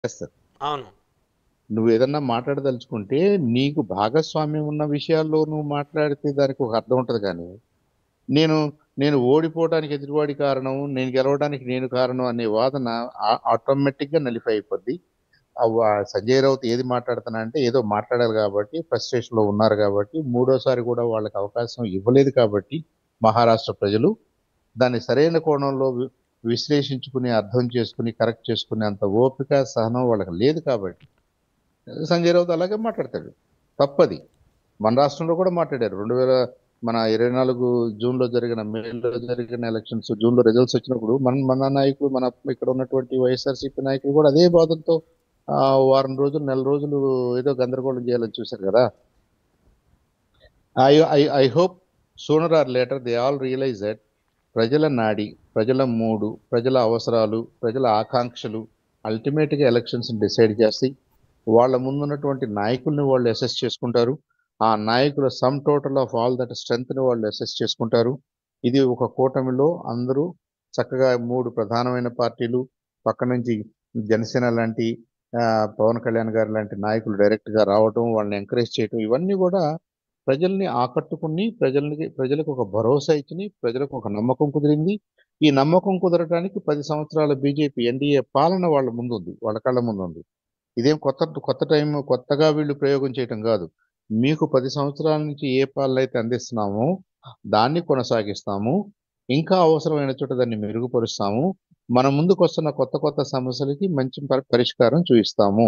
చేస్తారు అవును నువ్వు ఏదన్నా మాట్లాడదలుచుకుంటే నీకు భాగస్వామ్యం ఉన్న విషయాల్లో నువ్వు మాట్లాడితే దానికి ఒక అర్థం ఉంటుంది కానీ నేను నేను ఓడిపోవడానికి ఎదుటివాడి కారణం నేను గెలవడానికి నేను కారణం అనే వాదన ఆటోమేటిక్ గా నలిఫై అయిపోద్ది అవ్వ- సంజయ్ రౌత్ ఏది మాట్లాడుతున్నా అంటే ఏదో మాట్లాడాలి కాబట్టి ఫ్రస్ట్రేషన్ లో ఉన్నారు కాబట్టి మూడోసారి కూడా వాళ్ళకి అవకాశం ఇవ్వలేదు కాబట్టి మహారాష్ట్ర ప్రజలు దాన్ని సరైన కోణంలో వి- విశ్లేషించుకుని అర్థం చేసుకుని కరెక్ట్ చేసుకునే అంత ఓపిక సహనం వాళ్ళకి లేదు కాబట్టి సంజయ్ రౌత్ అలాగే మాట్లాడతాడు తప్పది మన రాష్ట్రంలో కూడా మాట్లాడారు రెండు వేల మన ఇరవై నాలుగు జూన్ లో జరిగిన మేలో జరిగిన ఎలక్షన్స్ జూన్ లో రిజల్ట్స్ వచ్చినప్పుడు మన మన నాయకులు మన ఇక్కడ ఉన్నటువంటి వైఎస్ఆర్సీపీ నాయకులు కూడా అదే బాధలతో ఆ, వారం రోజులు నెల రోజులు ఏదో గందరగోళం చేయాలని చూశారు కదా I I I hope sooner or later they all realise that ప్రజల నాడి ప్రజల మూడు ప్రజల అవసరాలు ప్రజల ఆకాంక్షలు అల్టిమేట్గా ఎలక్షన్స్ డిసైడ్ చేస్తాయి వాళ్ళ ముందున్నటువంటి నాయకుల్ని వాళ్ళు అసెస్ చేసుకుంటారు ఆ నాయకుల sum total of all that strength ని వాళ్ళు అసెస్ చేసుకుంటారు ఇది ఒక కూటమిలో అందరూ చక్కగా మూడు ప్రధానమైన పార్టీలు పక్క నుంచి జనసేన లాంటి ఆ, పవన్ కళ్యాణ్ గారు లాంటి నాయకులు డైరెక్ట్ గా రావడం వాళ్ళని ఎంకరేజ్ చేయడం ఇవన్నీ కూడా ప్రజల్ని ఆకట్టుకుని ప్రజలకి ప్రజలకు ఒక భరోసా ఇచ్చి ప్రజలకు ఒక నమ్మకం కుదిరింది ఈ నమ్మకం కుదరడానికి పది సంవత్సరాల బీజేపీ ఎన్డీఏ పాలన వాళ్ళ ముందు ఉంది వాళ్ళ కళ్ళ ముందు ఉంది ఇదేం కొత్త కొత్త టైం కొత్తగా వీళ్ళు ప్రయోగం చేయటం కాదు మీకు పది సంవత్సరాల నుంచి ఏ పాలన అయితే అందిస్తున్నామో దాన్ని కొనసాగిస్తాము ఇంకా అవసరమైన చోట దాన్ని మెరుగుపరుస్తాము మన ముందుకు వస్తున్న కొత్త కొత్త సమస్యలకి మంచి పరి- పరిష్కారం చూపిస్తాము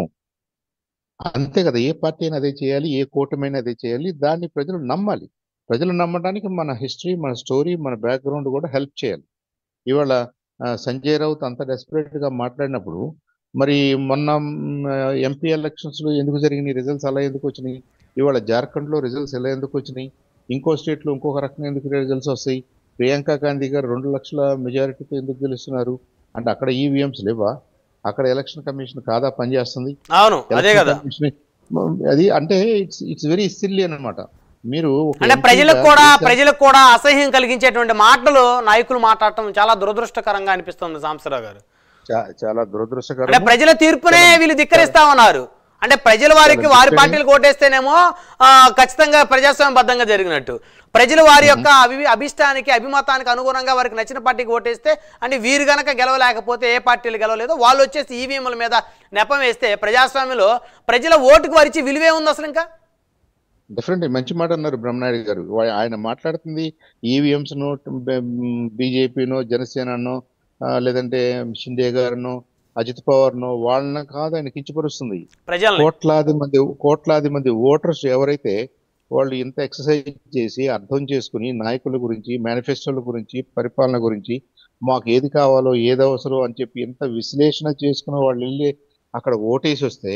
అంతే కదా ఏ పార్టీ అయినా అదే చేయాలి ఏ కూటమైనా అదే చేయాలి దాన్ని ప్రజలు నమ్మాలి ప్రజలు నమ్మడానికి మన హిస్టరీ మన స్టోరీ మన బ్యాక్గ్రౌండ్ కూడా హెల్ప్ చేయాలి ఇవాళ ఆ, సంజయ్ రౌత్ అంత డెస్పరేట్ గా మాట్లాడినప్పుడు మరి మొన్న ఎంపీ ఎలక్షన్స్ లో ఎందుకు జరిగినాయి రిజల్ట్స్ అలా ఎందుకు వచ్చినాయి ఇవాళ జార్ఖండ్ లో రిజల్ట్స్ ఎలా ఎందుకు వచ్చినాయి ఇంకో స్టేట్ లో ఇంకొక రకంగా ఎందుకు రిజల్ట్స్ వస్తాయి ప్రియాంక గాంధీ గారు రెండు లక్షల మెజారిటీతో ఎందుకు గెలుస్తున్నారు అంటే అక్కడ ఈవీఎంస్ లేవా అక్కడ ఎలక్షన్ కమిషన్ కాదా పనిచేస్తుంది అవును అదే ఎలక్షన్ కదా కమిషన్ అది అంటే ఇట్స్ ఇట్స్ వెరీ సిల్లీ అన్నమాట మీరు ఒక అంటే ఎంపీగా ప్రజలకు కూడా దేశ- ప్రజలకు కూడా అసహ్యం కలిగించేటువంటి మాటలు నాయకులు మాట్లాడటం చాలా దురదృష్టకరంగా అనిపిస్తుంది సాంబశివరావు గారు చా- చాలా అంటే దురదృష్టకరం ప్రజల తీర్పునే వీళ్ళు ధిక్కరిస్తా ఉన్నారు అంటే ప్రజల వారికి వారి పార్టీలు ఓటేస్తేనేమో ఆ, ఖచ్చితంగా ప్రజాస్వామ్యబద్ధంగా జరిగినట్టు ప్రజలు వారి యొక్క అభి అభిష్టానికి అభిమతానికి అనుగుణంగా వారికి నచ్చిన పార్టీకి ఓటేస్తే అంటే వీరు గనక గెలవలేకపోతే ఏ పార్టీలు గెలవలేదో వాళ్ళు వచ్చేసి ఈవీఎంల మీద నెపం వేస్తే ప్రజాస్వామ్యంలో ప్రజల ఓటుకు వరిచి విలువే ఉంది అసలు ఇంకా డిఫరెంట్ మంచి మాట అన్నారు బ్రహ్మనాయుడు గారు వా- ఆయన మాట్లాడుతుంది ఈవీఎంస్ ను బీజేపీనో జనసేననో ఆ, లేదంటే షిండే గారినో అజిత్ పవార్ నో వాళ్ళని కాదు ఆయన కించపరుస్తుంది ప్రజల్ని కోట్లాది మంది కోట్లాది మంది ఓటర్స్ ఎవరైతే వాళ్ళు ఇంత ఎక్సర్సైజ్ చేసి అర్థం చేసుకుని నాయకుల గురించి మేనిఫెస్టోల గురించి పరిపాలన గురించి మాకు ఏది కావాలో ఏది అవసరం అని చెప్పి ఎంత విశ్లేషణ చేసుకుని వాళ్ళు వెళ్ళి అక్కడ ఓటేసి వస్తే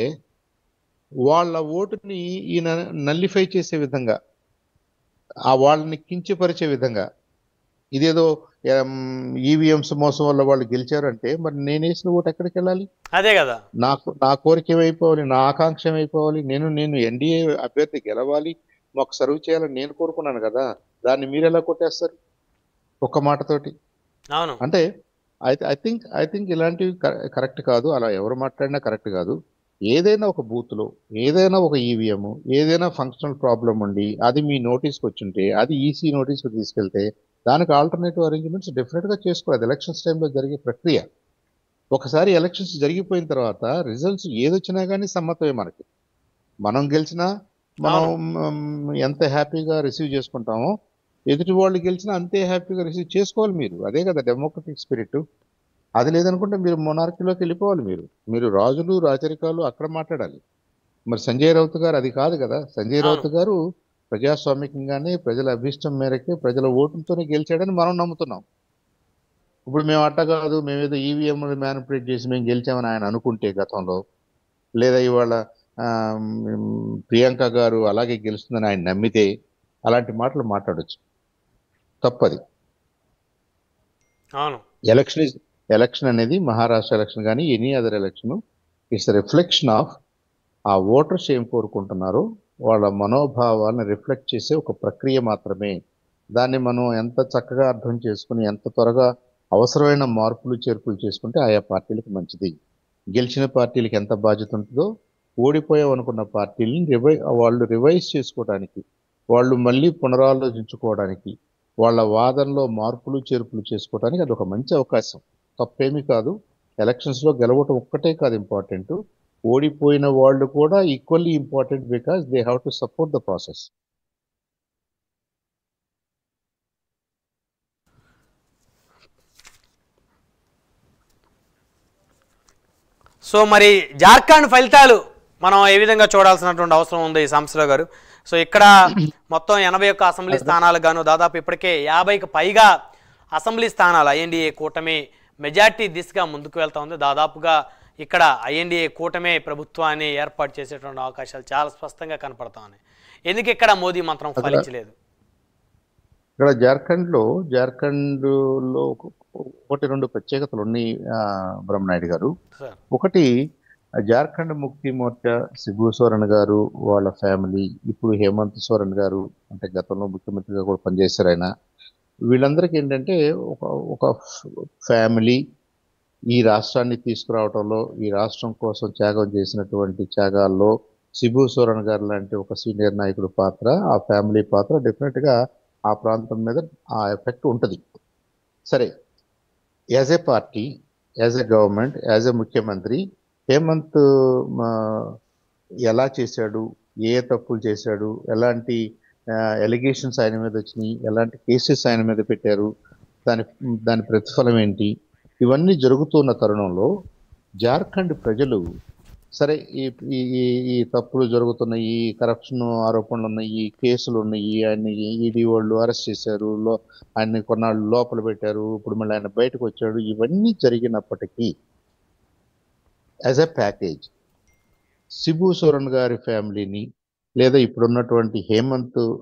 వాళ్ళ ఓటుని ఈయన నల్లిఫై చేసే విధంగా ఆ వాళ్ళని కించపరిచే విధంగా ఇదేదో ఈవీఎంస్ మోసం వల్ల వాళ్ళు గెలిచారంటే మరి నేను వేసిన ఓటు ఎక్కడికి వెళ్ళాలి అదే కదా నాకు నా కోరిక ఏమైపోవాలి నా ఆకాంక్ష ఏమైపోవాలి నేను నేను ఎన్డీఏ అభ్యర్థి గెలవాలి మాకు సర్వ్ చేయాలని నేను కోరుకున్నాను కదా దాన్ని మీరు ఎలా కొట్టేస్తారు ఒక్క మాటతోటి అవును అంటే I I think I think ఇలాంటివి కరెక్ట్ కాదు అలా ఎవరు మాట్లాడినా కరెక్ట్ కాదు ఏదైనా ఒక బూత్లో ఏదైనా ఒక ఈవీఎం ఏదైనా ఫంక్షనల్ ప్రాబ్లం ఉండి అది మీ నోటీస్కి వచ్చింటే అది ఈసీ నోటీస్కి తీసుకెళ్తే దానికి ఆల్టర్నేటివ్ అరేంజ్మెంట్స్ డెఫినెట్గా చేసుకోవాలి ఎలక్షన్స్ టైంలో జరిగే ప్రక్రియ ఒకసారి ఎలక్షన్స్ జరిగిపోయిన తర్వాత రిజల్ట్స్ ఏదొచ్చినా కానీ సమ్మతమే మనకి మనం గెలిచినా మనం మ్, ఎంత హ్యాపీగా రిసీవ్ చేసుకుంటామో ఎదుటి వాళ్ళు గెలిచినా అంతే హ్యాపీగా రిసీవ్ చేసుకోవాలి మీరు అదే కదా డెమోక్రటిక్ స్పిరిట్ అది లేదనుకుంటే మీరు మొనార్కీలోకి వెళ్ళిపోవాలి మీరు మీరు రాజులు రాచరికాలు అక్కడ మాట్లాడాలి మరి సంజయ్ రౌత్ గారు అది కాదు కదా సంజయ్ అవును. రౌత్ గారు ప్రజాస్వామికంగానే ప్రజల అభిష్టం మేరకే ప్రజల ఓటులతోనే గెలిచాడని మనం నమ్ముతున్నాం ఇప్పుడు మేము అట్ట కాదు మేము ఏదో ఈవీఎం మ్యానిపులేట్ చేసి మేము గెలిచామని ఆయన అనుకుంటే గతంలో లేదా ఇవాళ ఆ, మ్, ప్రియాంక గారు అలాగే గెలుస్తుందని ఆయన నమ్మితే అలాంటి మాటలు మాట్లాడొచ్చు తప్పది అవును ఎలక్షన్ ఇస్ ఎలక్షన్ అనేది మహారాష్ట్ర ఎలక్షన్ కానీ any other election it's reflection of ah voters ఏం కోరుకుంటున్నారో వాళ్ళ మనోభావాలను రిఫ్లెక్ట్ చేసే ఒక ప్రక్రియ మాత్రమే దాన్ని మనం ఎంత చక్కగా అర్థం చేసుకుని ఎంత త్వరగా అవసరమైన మార్పులు చేర్పులు చేసుకుంటే ఆయా పార్టీలకు మంచిది గెలిచిన పార్టీలకి ఎంత బాధ్యత ఉంటుందో ఓడిపోయాం అనుకున్న పార్టీలని రివై వాళ్ళు రివైజ్ చేసుకోవడానికి వాళ్ళు మళ్ళీ పునరాలోచించుకోవడానికి వాళ్ళ వాదనలో మార్పులు చేర్పులు చేసుకోవడానికి అది ఒక మంచి అవకాశం తప్పేమీ కాదు ఎలక్షన్స్ లో గెలవటం ఒక్కటే కాదు ఇంపార్టెంట్ ఓడిపోయిన వాళ్ళు కూడా equally important because they have to support the process so మరి జార్ఖండ్ ఫలితాలు మనం ఏ విధంగా చూడాల్సినటువంటి అవసరం ఉంది సాంబశివరావు గారు సో ఇక్కడ మొత్తం ఎనభై ఒక్క అసెంబ్లీ స్థానాలకు గాను దాదాపు ఇప్పటికే యాభైకి పైగా అసెంబ్లీ స్థానాలు ఐఎన్డీఏ కూటమి మెజార్టీ దిశగా ముందుకు వెళ్తా ఉంది దాదాపుగా ఇక్కడ ఐఎన్డీఏ కూటమే ప్రభుత్వాన్ని ఏర్పాటు చేసేటువంటి అవకాశాలు చాలా స్పష్టంగా కనపడతా ఉన్నాయి ఎందుకు ఇక్కడ మోదీ మంత్రం ఫలించలేదు ఇక్కడ జార్ఖండ్ లో జార్ఖండ్ లో ఒక- ఒకటి రెండు ప్రత్యేకతలు ఉన్నాయి ఆ, బ్రహ్మనాయుడు గారు సార్ ఒకటి జార్ఖండ్ ముక్తి మోర్చా శిబు సోరెన్ గారు వాళ్ళ ఫ్యామిలీ ఇప్పుడు హేమంత్ సోరెన్ గారు అంటే గతంలో ముఖ్యమంత్రిగా కూడా పనిచేశారు ఆయన వీళ్ళందరికీ ఏంటంటే ఒక ఒక ఫ్యామిలీ ఈ రాష్ట్రాన్ని తీసుకురావడంలో ఈ రాష్ట్రం కోసం త్యాగం చేసినటువంటి త్యాగాల్లో శిబు సోరెన్ గారు లాంటి ఒక సీనియర్ నాయకుడు పాత్ర ఆ ఫ్యామిలీ పాత్ర డెఫినెట్ గా ఆ ప్రాంతం మీద ఆ ఎఫెక్ట్ ఉంటుంది సరే as a party as a government as a ముఖ్యమంత్రి హేమంత్ మా, ఎలా చేశాడు ఏ తప్పులు చేశాడు ఎలాంటి ఎలిగేషన్స్ ఆయన మీద వచ్చినాయి ఎలాంటి కేసెస్ ఆయన మీద పెట్టారు దాని దాని ప్రతిఫలం ఏంటి ఇవన్నీ జరుగుతున్న తరుణంలో జార్ఖండ్ ప్రజలు సరే ఈ ఈ ఈ- ఈ తప్పులు జరుగుతున్నాయి ఈ కరప్షన్ ఆరోపణలు ఉన్నాయి ఈ కేసులు ఉన్నాయి ఆయన ఈడీ వాళ్ళు అరెస్ట్ చేశారు లో ఆయన్ని కొన్నాళ్ళు లోపల పెట్టారు ఇప్పుడు మళ్ళీ ఆయన బయటకు వచ్చాడు ఇవన్నీ జరిగినప్పటికీ as a package Sibu Soren గారి ఫ్యామిలీని లేదా ఇప్పుడున్నటువంటి హేమంత్